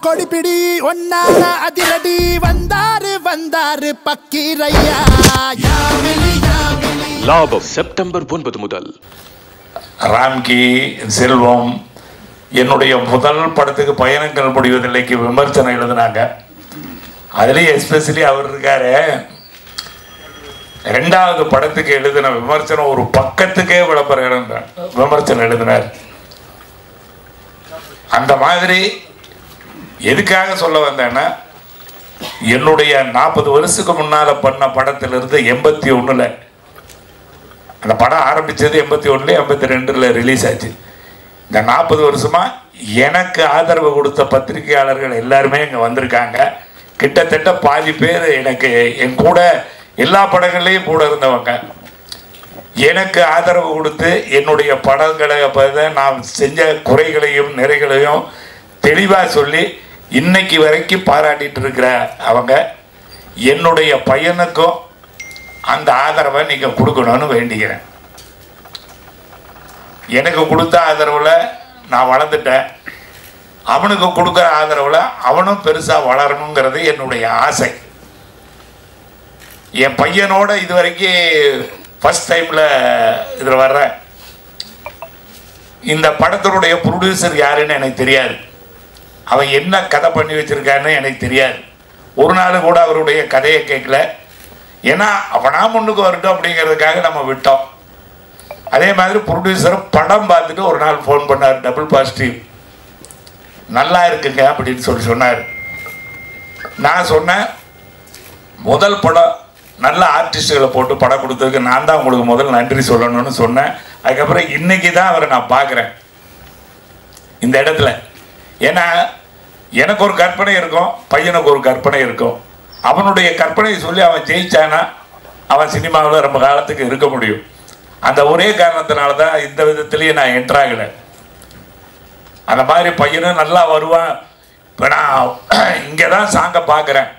கொடிபிடி ஒன்னான அதிரடி வந்தாரு வந்தாரு பக்கீரையா யாமினி யாமினி லாபம் செப்டம்பர் ஒன்பது முதல் ராம்கி செல்வம் என்னுடைய முதல் படத்துக்கு பயணங்கள் முடிவதில்லைக்கு விமர்சனம் எழுதினாங்க அதுலேயும் எஸ்பெஷலி அவர் இருக்காரு ரெண்டாவது படத்துக்கு எழுதின விமர்சனம் ஒரு பக்கத்துக்கே விளம்பரம் எழுதினார் விமர்சனம் எழுதினார் அந்த மாதிரி எதுக்காக சொல்ல வந்தேன்னா என்னுடைய நாற்பது வருஷத்துக்கு முன்னால் பண்ண படத்திலிருந்து எண்பத்தி ஒன்றில் அந்த படம் ஆரம்பித்தது எண்பத்தி ஒன்றில் எண்பத்தி ரெண்டில் ரிலீஸ் ஆச்சு இந்த நாற்பது வருஷமாக எனக்கு ஆதரவு கொடுத்த பத்திரிகையாளர்கள் எல்லாருமே இங்கே வந்திருக்காங்க கிட்டத்தட்ட பாதி பேர் எனக்கு என் கூட எல்லா படங்கள்லேயும் கூட இருந்தவங்க எனக்கு ஆதரவு கொடுத்து என்னுடைய படங்களை பார்த்து நான் செஞ்ச குறைகளையும் நிறைகளையும் தெளிவாக சொல்லி இன்னைக்கு வரைக்கும் பாராட்டிட்டு இருக்கிற அவங்க என்னுடைய பையனுக்கும் அந்த ஆதரவை நீங்கள் கொடுக்கணும்னு வேண்டிக்கிறேன் எனக்கு கொடுத்த ஆதரவில் நான் வளர்ந்துட்டேன் அவனுக்கு கொடுக்குற ஆதரவில் அவனும் பெருசாக வளரணுங்கிறது என்னுடைய ஆசை என் பையனோட இது வரைக்கும் ஃபஸ்ட் டைமில் இதில் வர்றேன் இந்த படத்தினுடைய ப்ரொடியூசர் யாருன்னு எனக்கு தெரியாது அவன் என்ன கதை பண்ணி வச்சிருக்கான்னு எனக்கு தெரியாது ஒரு நாள் கூட அவருடைய கதையை கேட்கல ஏன்னா அவனா முன்னுக்கு வரட்டும் அப்படிங்கிறதுக்காக நம்ம விட்டோம் அதே மாதிரி ப்ரொடியூசர் படம் பார்த்துட்டு ஒரு நாள் ஃபோன் பண்ணார் டபுள் பாசிட்டிவ் நல்லா இருக்குங்க அப்படின்னு சொல்லி சொன்னார் நான் சொன்னேன் முதல் படம் நல்ல ஆர்டிஸ்ட்டுகளை போட்டு படம் கொடுத்ததுக்கு நான் தான் உங்களுக்கு முதல் நன்றி சொல்லணும்னு சொன்னேன் அதுக்கப்புறம் இன்னைக்கு தான் அவரை நான் பார்க்குறேன் இந்த இடத்துல ஏன்னா எனக்கு ஒரு கற்பனை இருக்கும் பையனுக்கு ஒரு கற்பனை இருக்கும் அவனுடைய கற்பனையை சொல்லி அவன் ஜெயிச்சானா அவன் சினிமாவில் ரொம்ப காலத்துக்கு இருக்க முடியும் அந்த ஒரே காரணத்தினால தான் இந்த விதத்துலேயும் நான் என்ட்ராகலை அந்த மாதிரி பையனும் நல்லா வருவான் இப்போ நான் இங்கே தான் சாங்கை பார்க்குறேன்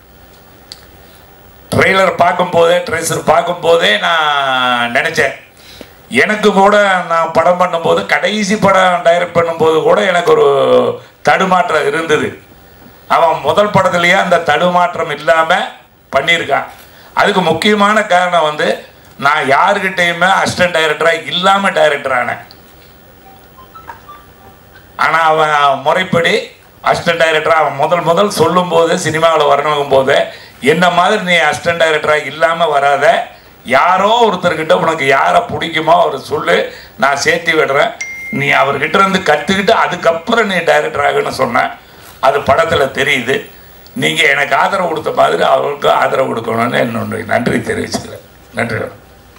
ட்ரெய்லர் பார்க்கும்போதே ட்ரெய்லர் பார்க்கும்போதே நான் நினச்சேன் எனக்கு கூட நான் படம் பண்ணும்போது கடைசி படம் டைரக்ட் பண்ணும்போது கூட எனக்கு ஒரு தடுமாற்றம் இருந்தது அவன் முதல் படத்துலேயே அந்த தடுமாற்றம் இல்லாமல் பண்ணியிருக்கான் அதுக்கு முக்கியமான காரணம் வந்து நான் யாருக்கிட்டேயுமே அசிஸ்டன்ட் டைரக்டராக இல்லாமல் டைரக்டர் ஆனேன் ஆனால் அவன் முறைப்படி அசிஸ்டன்ட் டைரக்டராக அவன் முதல் முதல் சொல்லும்போது சினிமாவில் வரணும் போது என்ன மாதிரி நீ அசிஸ்டன்ட் டைரக்டராக இல்லாமல் வராத யாரோ ஒருத்தர்கிட்ட உனக்கு யாரை பிடிக்குமோ அவர் சொல்லு நான் சேர்த்து விடுறேன் நீ அவர்கிட்ட இருந்து கற்றுக்கிட்டு அதுக்கப்புறம் நீ டைரக்டர் ஆகுன்னு சொன்னேன் அது படத்தில் தெரியுது நீங்கள் எனக்கு ஆதரவு கொடுத்த மாதிரி அவருக்கு ஆதரவு கொடுக்கணும்னு என்னுடைய நன்றி தெரிவிச்சுக்கிறேன் நன்றி வணக்கம்.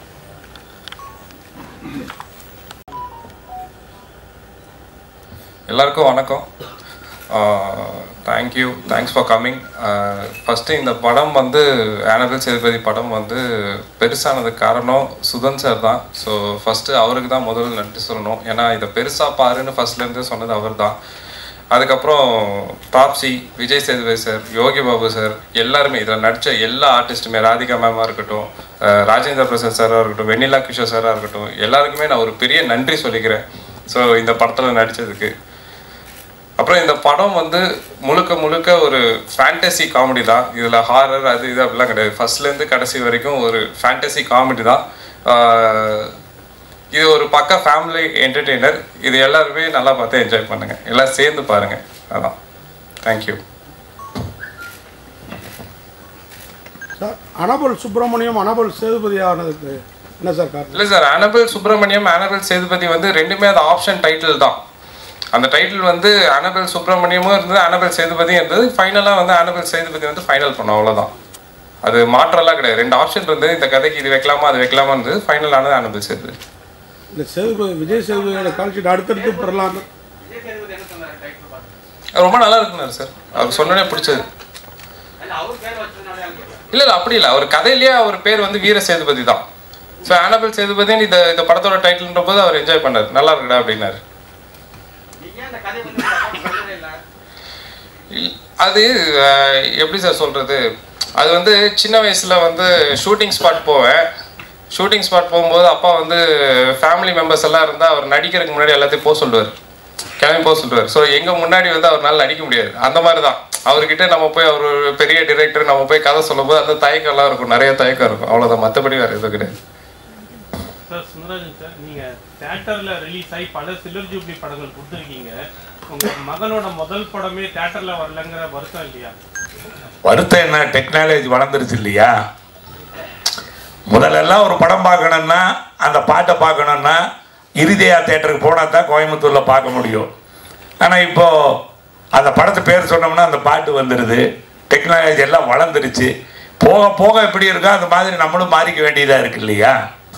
எல்லாருக்கும் வணக்கம் thank you thanks for coming first இந்த படம் வந்து ஆனபிள் சேதுபதி படம் வந்து பெருசானதுக்கு காரணம் சுதன் சார் தான் ஸோ ஃபஸ்ட்டு அவருக்கு தான் முதல்ல நன்றி சொல்லணும் ஏன்னா இதை பெருசாக பாருன்னு ஃபஸ்ட்லேருந்து சொன்னது அவர் தான் அதுக்கப்புறம் டாப்ஸி விஜய் சேதுபதி சார் யோகி பாபு சார் எல்லாருமே இதில் நடித்த எல்லா ஆர்டிஸ்ட்டுமே ராதிகா மேமாக இருக்கட்டும் அஹ் ராஜேந்திர பிரசாத் சாராக இருக்கட்டும் வெண்ணிலா கிஷோர் சாராக இருக்கட்டும் எல்லாருக்குமே நான் ஒரு பெரிய நன்றி சொல்லிக்கிறேன் ஸோ இந்த படத்தில் நடித்ததுக்கு அப்புறம் இந்த படம் வந்து முழுக்க முழுக்க ஒரு ஃபேண்டசி காமெடி தான் இதில் ஹாரர் அது இது அப்படிலாம் கிடையாது ஃபர்ஸ்ட்லேருந்து கடைசி வரைக்கும் ஒரு ஃபேண்டசி காமெடி தான் ஆஹ் இது ஒரு பக்க ஃபேமிலி என்டர்டெய்னர் இது எல்லாருமே நல்லா பார்த்து என்ஜாய் பண்ணுங்கள் எல்லாம் சேர்ந்து பாருங்கள் அதான் thank you sir Annabelle Subramaniam Annabelle Sethupathi ஆனதுக்கு என்ன சார் காரணம் இல்லை sir Annabelle Subramaniam Annabelle Sethupathi வந்து ரெண்டுமே அது ஆப்ஷன் டைட்டில் தான் அந்த டைட்டில் வந்து அனபிள் சுப்பிரமணியமும் இருந்தது அனபிள் சேதுபதியும் இருந்தது ஃபைனலாக வந்து அனபிள் சேதுபதி வந்து ஃபைனல் பண்ணோம் அவ்வளோதான் அது மாற்றம்லாம் கிடையாது ரெண்டு ஆப்ஷன் இருந்தது இந்த கதைக்கு இது வைக்கலாமா அது வைக்கலாமா இருந்தது ஃபைனல் ஆனது அனபிள் சேதுபதி இந்த சேதுபதி விஜய் சேதுபதியோட கால்ஷீட் அடுத்தடுத்து பெறலாம் அது ரொம்ப நல்லா இருக்குனாரு சார் அவர் சொன்னோடனே பிடிச்சது இல்லை இல்லை அப்படி இல்லை அவர் கதையிலேயே அவர் பேர் வந்து வீர சேதுபதி தான் ஸோ அனபிள் சேதுபதின்னு இந்த இந்த படத்தோட டைட்டில்ன்ற போது அவர் என்ஜாய் பண்ணார் நல்லா இருக்குடா அப்படின்னாரு இல்- அது அஹ், எப்படி சார் சொல்கிறது அது வந்து சின்ன வயசில் வந்து ஷூட்டிங் ஸ்பாட் போவேன் ஷூட்டிங் ஸ்பாட் போகும்போது அப்பா வந்து ஃபேமிலி மெம்பர்ஸ் எல்லாம் இருந்தால் அவர் நடிக்கிறதுக்கு முன்னாடி எல்லாத்தையும் போக சொல்லுவார் கிளம்பி போக சொல்லுவார் ஸோ எங்கள் முன்னாடி வந்து அவரால் நடிக்க முடியாது அந்த மாதிரி தான் அவர்கிட்ட நம்ம போய் அவர் ஒரு பெரிய டிரெக்டர் நம்ம போய் கதை சொல்லும்போது அந்த தயக்கம்லாம் இருக்கும் நிறைய தயக்கம் இருக்கும் அவ்வளோதான் மற்றபடி வேறு எதுவும் கிடையாது சார் சுந்தரராஜன் சார் நீங்க தியேட்டர்ல ரிலீஸ் ஆகி பல சில்வர் ஜூப்ளி படங்கள் கொடுத்துருக்கீங்க உங்க மகனோட முதல் படமே தியேட்டர்ல வரலங்கிற வருத்தம் இல்லையா வருத்தம் என்ன டெக்னாலஜி வளர்ந்துருச்சு இல்லையா முதல்லலாம் ஒரு படம் பார்க்கணுன்னா அந்த பாட்டை பார்க்கணுன்னா இறுதியா தேட்டருக்கு போனால் தான் கோயம்புத்தூரில் பார்க்க முடியும் ஆனால் இப்போ அந்த படத்து பேர் சொன்னோம்னா அந்த பாட்டு வந்துடுது டெக்னாலஜி எல்லாம் வளர்ந்துருச்சு போக போக எப்படி இருக்கோ அந்த மாதிரி நம்மளும் மாறிக்க வேண்டியதாக இருக்கு இல்லையா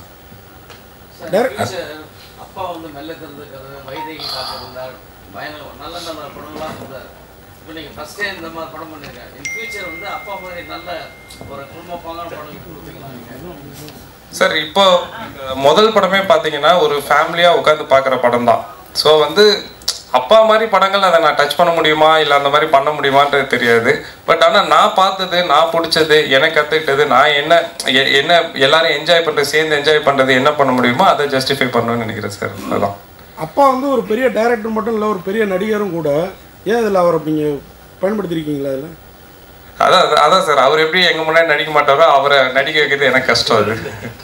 Direct- சார், அப்பா வந்து மெல்ல திறந்துக்கிறது வைதேகி காத்திருந்தார் பயங்கர நல்ல நல்ல படங்கள்லாம் இருந்தார் இப்போ நீங்கள் ஃபர்ஸ்ட் டைம் இந்த மாதிரி படம் பண்ணிருக்கேன் இன் ஃபியூச்சர் வந்து அப்பா மாதிரி நல்ல ஒரு குடும்ப பாங்கான படங்கள் கொடுப்பீங்களா நீங்கள் சார் இப்போ இந்த முதல் படமே பார்த்தீங்கன்னா ஒரு ஃபேமிலியாக உட்காந்து பார்க்குற படம் தான் ஸோ வந்து அப்பா மாதிரி படங்கள் அதை நான் டச் பண்ண முடியுமா இல்லை அந்த மாதிரி பண்ண முடியுமான்றது தெரியாது பட் ஆனால் நான் பார்த்தது நான் பிடிச்சது எனக்கு கற்றுக்கிட்டது நான் என்ன எ- என்ன எல்லாரும் என்ஜாய் பண்ணுறது சேர்ந்து என்ஜாய் பண்ணுறது என்ன பண்ண முடியுமோ அதை ஜஸ்டிஃபை பண்ணணும்னு நினைக்கிறேன் சார் அதுதான் அப்பா வந்து ஒரு பெரிய டைரக்டர் மட்டும் இல்லை ஒரு பெரிய நடிகரும் கூட ஏன் இதில் அவரை நீங்கள் பயன்படுத்தியிருக்கீங்களா அதில் அதான் அதான், அதான் சார் அவர் எப்படி எங்கள் முன்னாடி நடிக்க மாட்டாரோ அவரை நடிக்க வைக்கிறது எனக்கு கஷ்டம் அது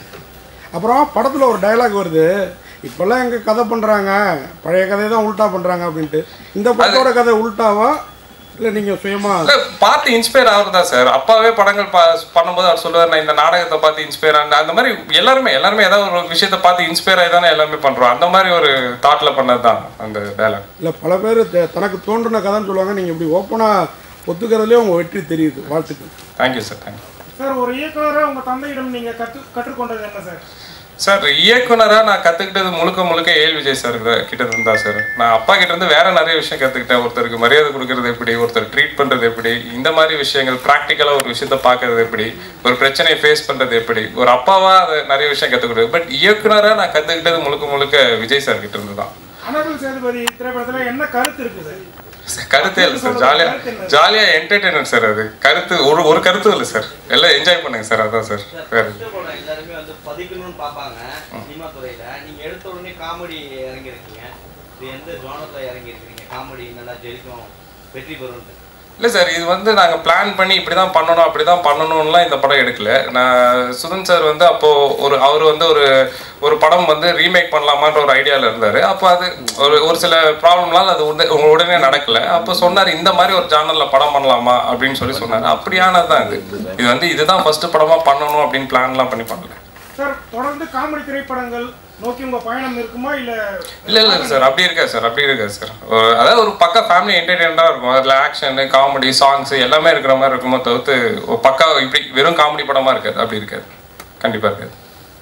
அப்புறம் படத்தில் ஒரு டயலாக் வருது இப்போல்லாம் எங்கே கதை பண்ணுறாங்க பழைய கதையை தான் உல்ட்டா பண்ணுறாங்க அப்படின்ட்டு இந்த படத்தோட கதை உல்ட்டாவா இல்லை நீங்கள் சுயமாக இல்ல, பார்த்து இன்ஸ்பயர் ஆகுறதா சார் அப்பாவே படங்கள் பா பண்ணும்போது அவர் சொல்லுவார் நான் இந்த நாடகத்தை பார்த்து இன்ஸ்பயர் ஆன அந்த மாதிரி எல்லாருமே எல்லாருமே ஏதாவது ஒரு விஷயத்தை பார்த்து இன்ஸ்பயர் ஆகி தானே எல்லாமே பண்றோம் அந்த மாதிரி ஒரு தாட்ல பண்ணது தான் அந்த டயலாக் இல்லை பல பேர் த- தனக்கு தோன்றின கதைன்னு சொல்லுவாங்க நீங்கள் இப்படி ஓப்பனாக ஒத்துக்கிறதுலேயே உங்கள் வெற்றி தெரியுது வாழ்த்துக்கள் தேங்க்யூ சார் தேங்க்யூ சார் ஒரு இயக்குனராக உங்கள் தந்தையிடம் நீங்கள் கற்று கற்றுக்கொண்டது என்ன சார் சார் இயக்குனராக நான் கற்றுக்கிட்டது முழுக்க முழுக்க ஏல் விஜய் சார் கிட்ட இருந்து தான் சார் நான் அப்பா கிட்ட இருந்து வேற நிறைய விஷயம் கற்றுக்கிட்டேன் ஒருத்தருக்கு மரியாதை கொடுக்கறது எப்படி ஒருத்தர் ட்ரீட் பண்ணுறது எப்படி இந்த மாதிரி விஷயங்கள் ப்ராக்டிக்கலாக ஒரு விஷயத்த பார்க்கறது எப்படி ஒரு பிரச்சனையை ஃபேஸ் பண்ணுறது எப்படி ஒரு அப்பாவா அதை நிறைய விஷயம் கற்றுக்கிட்டது பட் இயக்குனராக நான் கற்றுக்கிட்டது முழுக்க முழுக்க விஜய் சார் கிட்ட இருந்து தான் அனபில் சேதுபதி திரைப்படத்தில் என்ன கருத்து இருக்குது சார் கருத்தே இல்லை சார் ஜாலியா ஜாலியா என்டர்டைன்மெண்ட் சார் அது கருத்து ஒரு ஒரு கருத்தும் இல்லை சார் எல்லாம் என்ஜாய் பண்ணுங்க சார் அதான் சார் வேற ஃபர்ஸ்ட் படம் எல்லாருமே வந்து பதிக்கணும்னு பார்ப்பாங்க சினிமா துறையில நீங்க எடுத்த உடனே காமெடி இறங்கியிருக்கீங்க இது எந்த ஜோனத்தில் இறங்கியிருக்கீங்க காமெடி நல்லா ஜெயிக்கும் வெற்றி பெறும்ட்டு இல்லை சார் இது வந்து நாங்கள் பிளான் பண்ணி இப்படி தான் பண்ணணும் அப்படி தான் பண்ணணும்லாம் இந்த படம் எடுக்கல நான் சுதன் சார் வந்து அப்போது ஒரு அவர் வந்து ஒரு ஒரு படம் வந்து ரீமேக் பண்ணலாமான்ற ஒரு ஐடியாவில் இருந்தார் அப்போ அது ஒரு ஒரு சில ப்ராப்ளம்னால அது உடனே உடனே நடக்கல அப்போ சொன்னார் இந்த மாதிரி ஒரு சேனலில் படம் பண்ணலாமா அப்படின்னு சொல்லி சொன்னார் அப்படியானது தான் இது இது வந்து இதுதான் ஃபஸ்ட்டு படமாக பண்ணணும் அப்படின்னு பிளான்லாம் பண்ணி பண்ணல சார் தொடர்ந்து காமெடி திரைப்படங்கள் நோக்கி உங்கள் பயணம் இருக்குமா இல்லை இல்ல இல்ல சார் அப்படி இருக்காது சார் அப்படி இருக்காது சார் ஒரு- அதாவது ஒரு பக்கா ஃபேமிலி என்டர்டெயின்மெண்ட்டாக இருக்கும் அதில் ஆக்ஷனு காமெடி சாங்ஸ் எல்லாமே இருக்கிற மாதிரி இருக்குமோ தவிர்த்து ஒரு பக்கா இப்படி வெறும் காமெடி படமா இருக்காது அப்படி இருக்காது கண்டிப்பா இருக்காது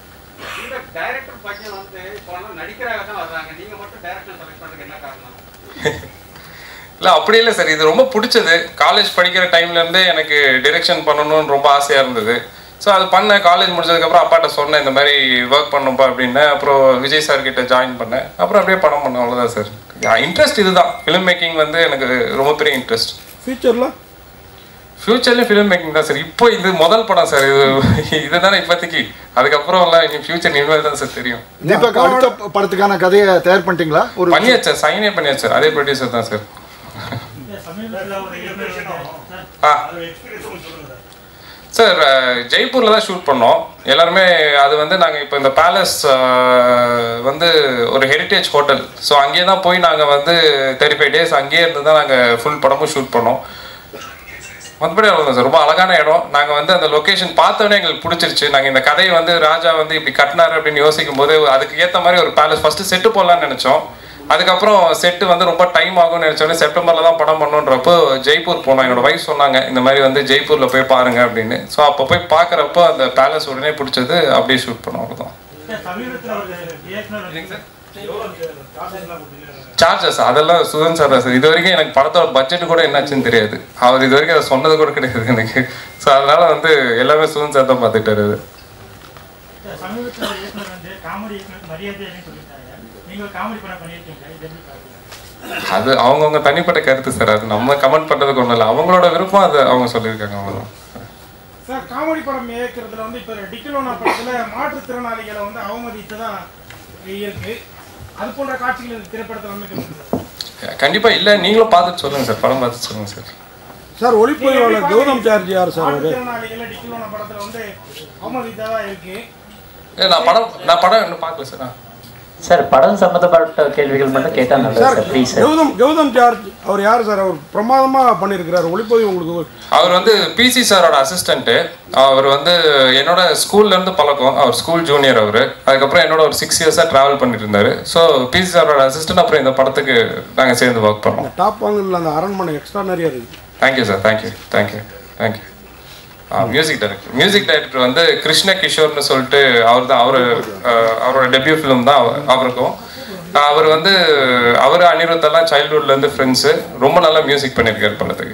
இந்த டைரக்டர் பையன் வந்து இப்போ நடிக்கிறாக தான் வர்றாங்க நீங்க மட்டும் டைரக்டர் செலக்ட் பண்ணுறதுக்கு என்ன காரணம் இல்லை அப்படி இல்லை சார் இது ரொம்ப பிடிச்சது காலேஜ் படிக்கிற டைம்ல இருந்தே எனக்கு டிரெக்ஷன் பண்ணணும்னு ரொம்ப ஆசையாக இருந்தது ஸோ அது பண்ணேன் காலேஜ் முடிச்சதுக்கப்புறம் அப்பாட்ட சொன்னேன் இந்த மாதிரி ஒர்க் பண்ணும்பா அப்படின்னு அப்புறம் விஜய் சார் கிட்ட ஜாயின் பண்ணேன் அப்புறம் அப்படியே படம் பண்ணேன் அவ்வளோதான் சார் இன்ட்ரெஸ்ட் இதுதான் ஃபிலிம் மேக்கிங் வந்து எனக்கு ரொம்ப பெரிய இன்ட்ரெஸ்ட் ஃபியூச்சரில் ஃபியூச்சர்லேயும் ஃபிலிம் மேக்கிங் தான் சார் இப்போ இது முதல் படம் சார் இது இதுதானே இப்போதைக்கு அதுக்கப்புறம் எல்லாம் இனி ஃபியூச்சர் இனிமேல் தான் சார் தெரியும் தீபக் அடுத்த ப- படத்துக்கான கதையை தயார் பண்ணிட்டீங்களா ஒரு பண்ணியாச்சு சார் சைனே பண்ணியாச்சு சார் அதே ப்ரொடியூசர் தான் சார் ஆ சார் ஜெய்ப்பூரில் தான் ஷூட் பண்ணோம் எல்லாருமே அது வந்து நாங்கள் இப்போ இந்த பேலஸ் வந்து ஒரு ஹெரிட்டேஜ் ஹோட்டல் ஸோ அங்கேயே தான் போய் நாங்கள் வந்து தேர்ட்டி ஃபைவ் டேஸ் அங்கேயே இருந்து தான் நாங்கள் ஃபுல் படமும் ஷூட் பண்ணோம் மற்றபடி அவ்வளோதான் சார் ரொம்ப அழகான இடம் நாங்கள் வந்து அந்த லொக்கேஷன் பார்த்தோன்னே எங்களுக்கு பிடிச்சிருச்சு நாங்கள் இந்த கதையை வந்து ராஜா வந்து இப்படி கட்டினாரு அப்படின்னு யோசிக்கும் போது அதுக்கு ஏற்ற மாதிரி ஒரு பேலஸ் ஃபஸ்ட்டு செட்டு போடலான்னு நினச்சோம் அதுக்கப்புறம் செட்டு வந்து ரொம்ப டைம் ஆகும்னு நினச்சோடனே செப்டம்பரில் தான் படம் பண்ணுன்றப்போ ஜெய்ப்பூர் போனோம் என்னோட வைஃப் சொன்னாங்க இந்த மாதிரி வந்து ஜெய்ப்பூரில் போய் பாருங்க அப்படின்னு ஸோ அப்போ போய் பார்க்குறப்போ அந்த பேலஸ் உடனே பிடிச்சது அப்படியே ஷூட் பண்ணோம் அவ்வளோதான் சமீபத்தில் ஒரு இயக்குனர் சார்ஜஸ் அதெல்லாம் சுதன் சார் தான் சார் இது வரைக்கும் எனக்கு படத்தோட பட்ஜெட் கூட என்னாச்சுன்னு தெரியாது அவர் இது வரைக்கும் அதை சொன்னது கூட கிடையாது எனக்கு ஸோ அதனால வந்து எல்லாமே சுதன் சார் தான் பார்த்துட்டாரு அது சமீபத்தில் ஒரு இயக்குனர் வந்து காமெடி இயக்குனர் மரியாதைன்னு சொல்லிட்டாங்க நீங்கள் காமெடி படம் பண்ணியிருக்கீங்க இது எப்படி பார்க்குறீங்க அது அவங்கவுங்க தனிப்பட்ட கருத்து சார் அது நம்ம கமெண்ட் பண்ணுறதுக்கு ஒன்றும் இல்லை அவங்களோட விருப்பம் அது அவங்க சொல்லியிருக்காங்க அவ்வளோதான் சார் காமெடி படம் இயக்கிறதுல வந்து இப்போ டிக்கிலோனா படத்தில் மாற்றுத்திறனாளிகளை வந்து அவமதித்து தான் இருக்கு அது போன்ற காட்சிகள் இந்த திரைப்படத்தில் அமைக்கப்பட்டிருக்கு கண்டிப்பாக இல்லை நீங்களும் பார்த்துட்டு சொல்லுங்கள் சார் படம் பார்த்துட்டு சொல்லுங்கள் சார் சார் ஒளிப்பதிவாளர் கௌதம் சார்ஜி யார் சார் அவரு மாற்றுத்திறனாளிகளை டிக்கிலோன படத்துல வந்து அவமதித்ததா இருக்கு இல்லை நான் படம் நான் படம் இன்னும் பார்க்கல சார் ஆ. சார் படம் சம்மந்தப்பட்ட கேள்விகள் மட்டும் கேட்டா நல்லது sir sir please sir Gautham Gautham சார்ஜ் அவர் யார் சார் அவர் பிரமாதமா பண்ணியிருக்கிறார் ஒளிப்பதிவு உங்களுக்கு அவர் வந்து பிசி சாரோட அசிஸ்டண்ட்டு அவர் வந்து என்னோட ஸ்கூல்ல இருந்து பழக்கம் அவர் ஸ்கூல் ஜூனியர் அவர் அதுக்கப்புறம் என்னோட ஒரு சிக்ஸ் இயர்ஸாக ட்ராவல் பண்ணிட்டு இருந்தாரு ஸோ பிசி சாரோட அசிஸ்டன்ட் அப்புறம் இந்த படத்துக்கு நாங்கள் சேர்ந்து ஒர்க் பண்ணோம் டாப் வாங்கல அந்த அரண்மனை எக்ஸ்ட்ரா நிறைய இருக்கு thank you sir thank you thank you thank you music director music director வந்து கிருஷ்ண கிஷோர்னு சொல்லிட்டு அவர் தான் அவர் அவரோட டெபியூ ஃபிலிம் தான் அவர்- அவருக்கும் ஆஹ் அவர் வந்து அவர் அனிருத் எல்லாம் சைல்ட்ஹுட்ல இருந்து ஃப்ரெண்ட்ஸு ரொம்ப நல்லா மியூசிக் பண்ணியிருக்காரு படத்துக்கு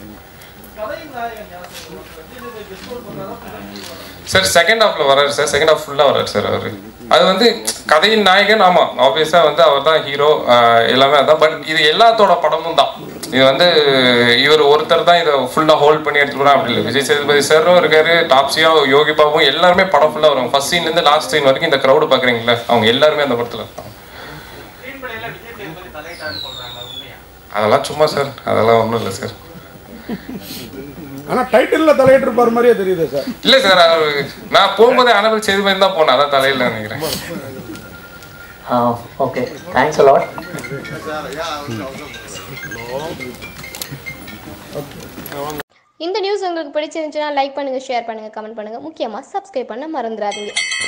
சார் செகண்ட் ஹாஃப்ல வராரு சார் செகண்ட் ஹாஃப் ஃபுல்லாக வராரு சார் அவர் அது வந்து கதையின் நாயகன் ஆமாம் ஆப்வியஸாக வந்து அவர் தான் ஹீரோ எல்லாமே அதான் பட் இது எல்லாத்தோட படமும் தான் இது வந்து இவர் ஒருத்தர் தான் இதை ஃபுல்லாக ஹோல்ட் பண்ணி எடுத்துட்டு போறா அப்படி இல்லை விஜய் சேதுபதி சாரும் இருக்காரு டாப்ஸியா யோகி பாபும் எல்லாருமே படம் ஃபுல்லாக வரும் ஃபர்ஸ்ட் சீன்லேருந்து லாஸ்ட் சீன் வரைக்கும் இந்த க்ரௌடு பார்க்குறீங்களா அவங்க எல்லாருமே அந்த படத்தில் இருப்பாங்க அதெல்லாம் சும்மா சார் அதெல்லாம் ஒன்றும் இல்லை சார் ஆனா டைட்டில்ல தலையிட்டு இருப்பார் மாதிரியே தெரியுது சார் இல்ல சார் அவரு- நான் போகும்போதே அனபல் சேதுபதி தான் போனேன் அதான் தலையில நினைக்கிறேன் ஓகே தேங்க்ஸ் அலாட் இந்த நியூஸ் உங்களுக்கு பிடிச்சிருந்துச்சுன்னா லைக் பண்ணுங்கள் ஷேர் பண்ணுங்கள் கமெண்ட் பண்ணுங்கள் முக்கியமாக சப்ஸ்கிரைப் பண்ண மறந்துடாதீங்க